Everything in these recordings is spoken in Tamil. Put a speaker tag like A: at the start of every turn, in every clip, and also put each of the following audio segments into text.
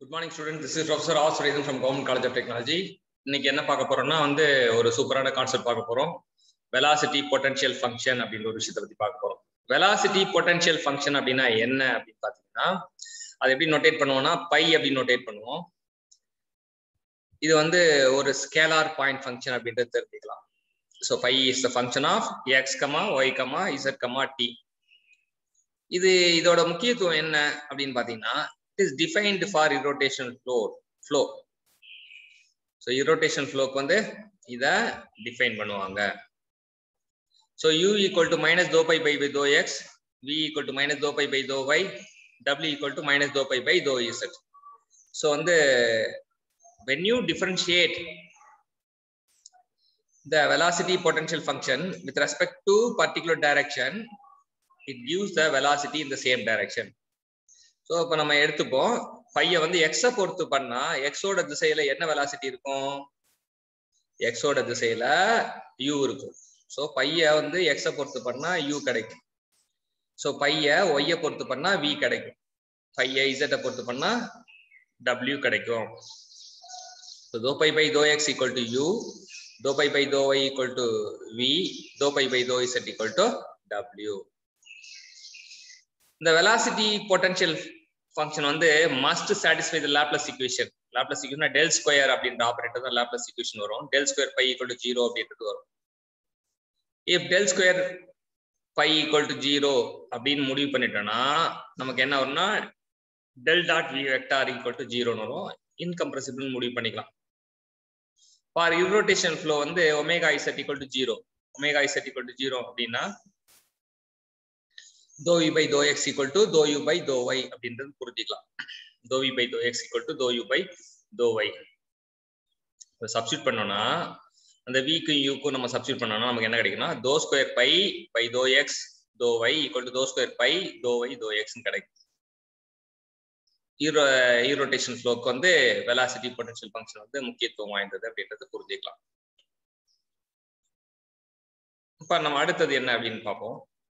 A: Good morning student this is professor R Suredhan from government college of technology இன்னைக்கு என்ன பார்க்க போறோம்னா வந்து ஒரு சூப்பரான கான்செப்ட் பார்க்க போறோம் வெலாசிட்டி பொட்டன்ஷியல் ஃபங்க்ஷன் அப்படின்ற ஒரு விஷயத்தை பத்தி பார்க்க போறோம் வெலாசிட்டி பொட்டன்ஷியல் ஃபங்க்ஷன் அப்படின்னா என்ன அப்படின்னு பாத்தீங்கன்னா அது எப்படி நோட்டேட் பண்ணுவோம்னா பை அப்படின்னு நோட்டேட் பண்ணுவோம் இது வந்து ஒரு ஸ்கேலார் பாயிண்ட் ஃபங்க்ஷன் அப்படின்றது தெரிஞ்சுக்கலாம் so phi is the function of x comma y comma z comma t இது இதோட முக்கியத்துவம் என்ன அப்படின்னு பாத்தீங்கன்னா it is defined for irrotation flow flow so irrotation ஃப்ளோக்கு வந்து இதை டிஃபைன் பண்ணுவாங்க so u equal to minus தோ பை பை பை தோ x v equal to minus தோ பை பை தோ ஒய் டபிள்யூ ஈக்குவல் டு மைனஸ் தோ பை பை தோ இசட் ஸோ வந்து when you differentiate the velocity potential function with respect to particular direction it gives the velocity in the same direction so இப்போ நம்ம எடுத்துப்போம் பைய வந்து எக்ஸை பொறுத்து பண்ணா எக்ஸோட திசையில என்ன வெலாசிட்டி இருக்கும் எக்ஸோட திசையில யூ இருக்கும் ஸோ பைய வந்து எக்ஸை பொறுத்து பண்ணா யூ கிடைக்கும் ஸோ பைய ஒய்யை பொறுத்து பண்ணா வி கிடைக்கும் பைய இசட்டை பொறுத்து பண்ணா டபிள்யூ கிடைக்கும் ஸோ தோ பை பை தோ x equal to u dou pi by dou y equal to v dou pi by dou z equal to w இந்த வெலாசிட்டி பொட்டன்ஷியல் ஃபங்க்ஷன் வந்து must satisfy the Laplace equation Laplace equation del square அப்படின்ற ஆபரேட்டர் தான் லாப்லஸ் ஈக்குவேஷன் வரும் del square phi equal to zero அப்படின்றது வரும் if del square phi equal to zero அப்படின்னு முடிவு பண்ணிட்டோம்னா நமக்கு என்ன வரும்னா del dot v vector equal to ஜீரோன்னு வரும் இன்கம்ப்ரெசிபிள் முடிவு பண்ணிக்கலாம் ஃபார் இரோட்டேஷன் ஃப்ளோ வந்து omega z equal to zero omega z equal to zero அப்படின்னா தோ யூ பை தோ x equal to dou u by தோ ஒய் அப்படின்றது புரிஞ்சுக்கலாம் தோ யூ பை தோ x equal to dou u by தோ ஒய் சப்ஸ்டியூட் பண்ணோம்னா அந்த விக்கும் யூக்கும் நம்ம சப்ஸ்டியூட் பண்ணோம்னா நமக்கு என்ன கிடைக்கும்னா தோ ஸ்கொயர் பை பை தோ x dou y equal to dou square phi தோ ஒய் தோ எக்ஸ் கிடைக்கும் ஈரோ ஈரோட்டேஷன் ஃப்ளோக்கு வந்து வெலாசிட்டி பொட்டன்ஷியல் ஃபங்க்ஷன் வந்து முக்கியத்துவம் வாய்ந்தது அப்படின்றது புரிஞ்சுக்கலாம் இப்ப நம்ம அடுத்தது என்ன அப்படின்னு பார்ப்போம்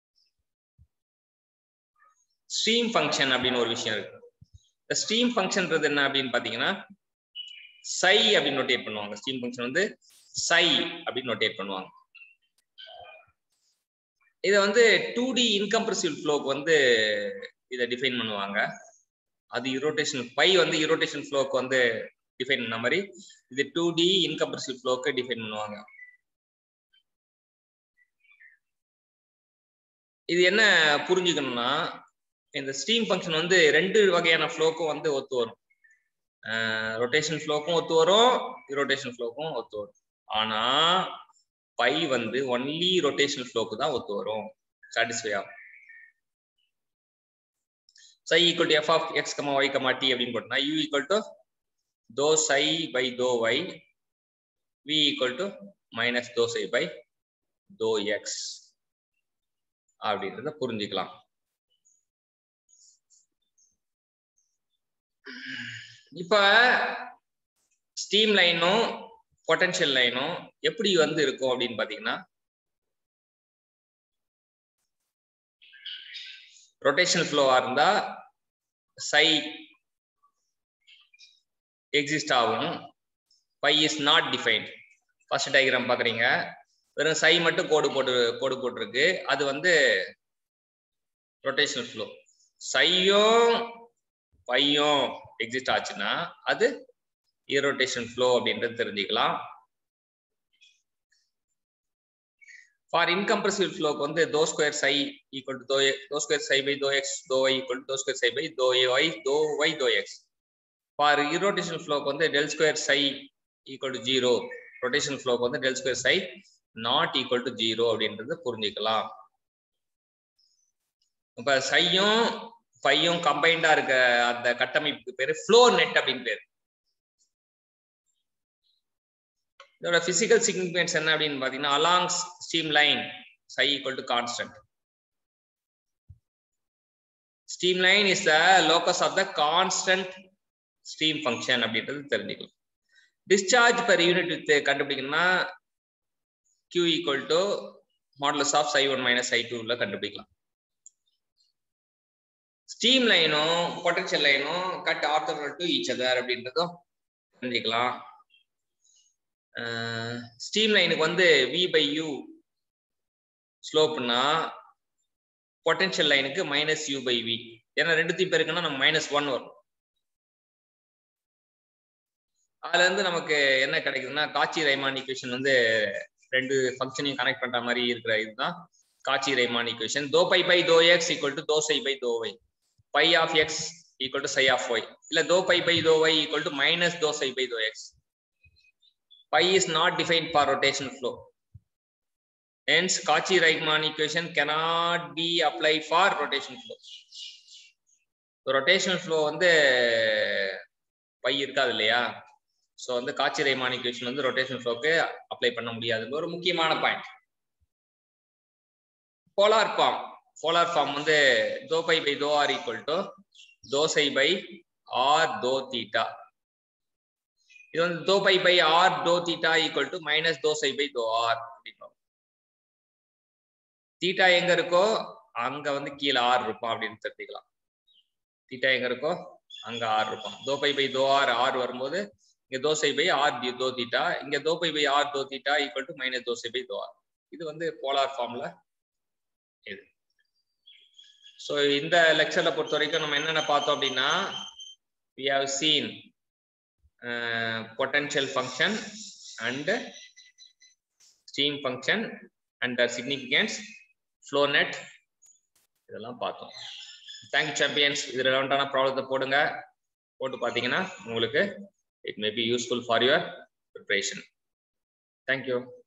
A: ஸ்ட்ரீம் ஃபங்க்ஷன் அப்படின்னு ஒரு விஷயம் இருக்கு இந்த ஸ்ட்ரீம் ஃபங்க்ஷன்ன்றது என்ன அப்படின்னு பாத்தீங்கன்னா சை அப்படின்னு நோட்டேட் பண்ணுவாங்க ஸ்ட்ரீம் ஃபங்க்ஷன் வந்து சை அப்படின்னு நோட்டேட் பண்ணுவாங்க இதை வந்து டூ டி இன்கம்ப்ரெசிவ் ஃப்ளோக்கு வந்து இதை டிஃபைன் பண்ணுவாங்க அது இரோட்டேஷன் பை வந்து இரோட்டேஷன் ஃப்ளோக்கு வந்து டிஃபைன் பண்ண மாதிரி இது டூ டி இன்கம்ப்ரெசிவ் ஃப்ளோக்கு டிஃபைன் பண்ணுவாங்க இது என்ன புரிஞ்சுக்கணும்னா இந்த ஸ்ட்ரீம் ஃபங்க்ஷன் வந்து ரெண்டு வகையான ஃப்ளோக்கும் வந்து ஒத்து வரும் ரொட்டேஷன் ஃப்ளோக்கும் ஒத்து வரும் இரோட்டேஷன் ஃப்ளோக்கும் ஒத்து வரும் ஆனா பை வந்து ஒன்லி ரொட்டேஷன் ஃப்ளோக்கு தான் ஒத்து வரும் சாட்டிஸ்ஃபை ஆகும் psi equal to f of x comma y comma t அப்படின்னு போட்டோம்னா u equal to dou psi by dou y v equal to minus dou psi by dou x அப்படின்றத புரிஞ்சுக்கலாம் இப்ப ஸ்டீம் லைனும் பொட்டன்ஷியல் லைனும் எப்படி வந்து இருக்கும் அப்படின்னு பாத்தீங்கன்னா ரொட்டேஷனல் ஃப்ளோவா இருந்தா சை எக்ஸிஸ்ட் ஆகும் phi is not defined first diagram பாக்குறீங்க வெறும் சை மட்டும் கோடு போட்டு கோடு போட்டிருக்கு அது வந்து ரொட்டேஷனல் ஃப்ளோ சையும் பையும் எக்ஸிஸ்ட் ஆச்சுன்னா அது ஈரோட்டேஷன் ஃப்ளோ அப்படின்றது தெரிஞ்சுக்கலாம் ஃபார் இன்கம்ப்ரெசிவ் ஃப்ளோக்கு வந்து தோ square psi equal to dou dou square psi by தோ x dou y equal to dou square psi by dou a y dou y dou x for irrotation ஃப்ளோக்கு வந்து del square psi equal to zero rotation ஃப்ளோக்கு வந்து del square psi not equal to zero அப்படின்றது புரிஞ்சுக்கலாம் இப்ப சையும் பையும் கம்பைண்டா இருக்க அந்த கட்டமைப்புக்கு பேரு ஃப்ளோ நெட் அப்படின்னு பேரு இதோட பிசிக்கல் சிக்னிஃபிகன்ஸ் என்ன அப்படின்னு பாத்தீங்கன்னா along steam line psi equal to constant stream line is the locus of the constant stream function அப்படின்றது தெரிஞ்சுக்கலாம் டிஸ்சார்ஜ் per யூனிட் வித் கண்டுபிடிக்கணும்னா q equal to modulus of psi 1 minus psi 2 ல கண்டுபிடிக்கலாம் ஸ்டீம் லைனும் பொட்டன்ஷியல் லைனும் cut orthogonal to each other அப்படின்றதும் தெரிஞ்சுக்கலாம் ஸ்டீம் லைனுக்கு வந்து வி பை யூ ஸ்லோப்னா பொட்டன்ஷியல் லைனுக்கு மைனஸ் யூ பை வி ஏன்னா ரெண்டுத்தையும் பேருக்குன்னா நம்ம மைனஸ் ஒன் வரும் அதுல இருந்து நமக்கு என்ன கிடைக்குதுன்னா காட்சி ரைமான் ஈக்குவேஷன் வந்து ரெண்டு ஃபங்க்ஷனையும் கனெக்ட் பண்ற மாதிரி இருக்கிற இதுதான் Cauchy Riemann equation dou phi by தோ x equal to dou psi by தோ y phi of x equal to psi of y இல்ல தோ பை பை தோ y equal to minus dou psi by தோ x phi is not defined for rotation flow Hence, Cauchy-Riemann equation cannot be applied for rotation flow. Rotational flow வந்து பை இருக்காது இல்லையா ஸோ வந்து காட்சி ரைமான் ஈக்குவேஷன் வந்து ரொட்டேஷன் ஃப்ளோக்கு அப்ளை பண்ண முடியாது ஒரு முக்கியமான point polar form polar form வந்து dou phi by dou r equal to dou psi by r dou theta இது வந்து dou phi by r dou theta equal to minus dou psi by dou r அப்படின்னு தீட்டா எங்க இருக்கோ அங்க வந்து கீழே ஆர் இருப்பான் அப்படின்னு தெரிஞ்சுக்கலாம் தீட்டா எங்க இருக்கோ அங்க ஆர் இருப்பான் dou phi by dou r r வரும்போது இங்க தோசை பை ஆர் தி தோ தீட்டா இங்க dou phi by r dou theta equal to minus dou psi by dou r இது வந்து போலார் ஃபார்ம்ல இது ஸோ இந்த லெக்சர்ல பொறுத்த வரைக்கும் நம்ம என்னென்ன பார்த்தோம் அப்படின்னா we have seen potential function and steam function and significance flow net இதெல்லாம் பார்த்தோம் தேங்க்யூ சாம்பியன்ஸ் இது ரெலவெண்டான ப்ராப்ளத்தை போடுங்க போட்டு பார்த்தீங்கன்னா உங்களுக்கு it may be useful for your preparation thank you